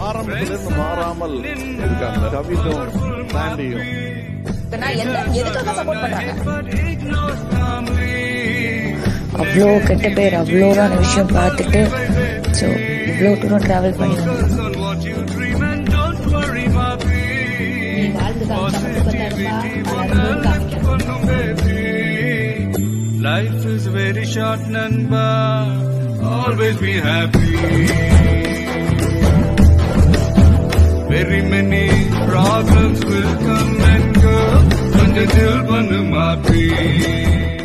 ஆரம்பத்திலிருந்து மாறாமல் இருக்காங்க கவிதும் சாண்டியும் நான் எந்த எதுக்காக சப்போர்ட் பண்றாங்க அவ்வளோ கெட்ட பேர் அவ்வளோதான விஷயம் பார்த்துட்டு ஸோ இவ்வளோ தூரம் ட்ராவல் பண்ணி வந்தோம். நீ வாழ்ந்து காமிச்சா மட்டும் தான் இருந்தா காமிக்கணும் Life is very short, Nanba. Always be happy. Very many problems will come and go. Until one happy.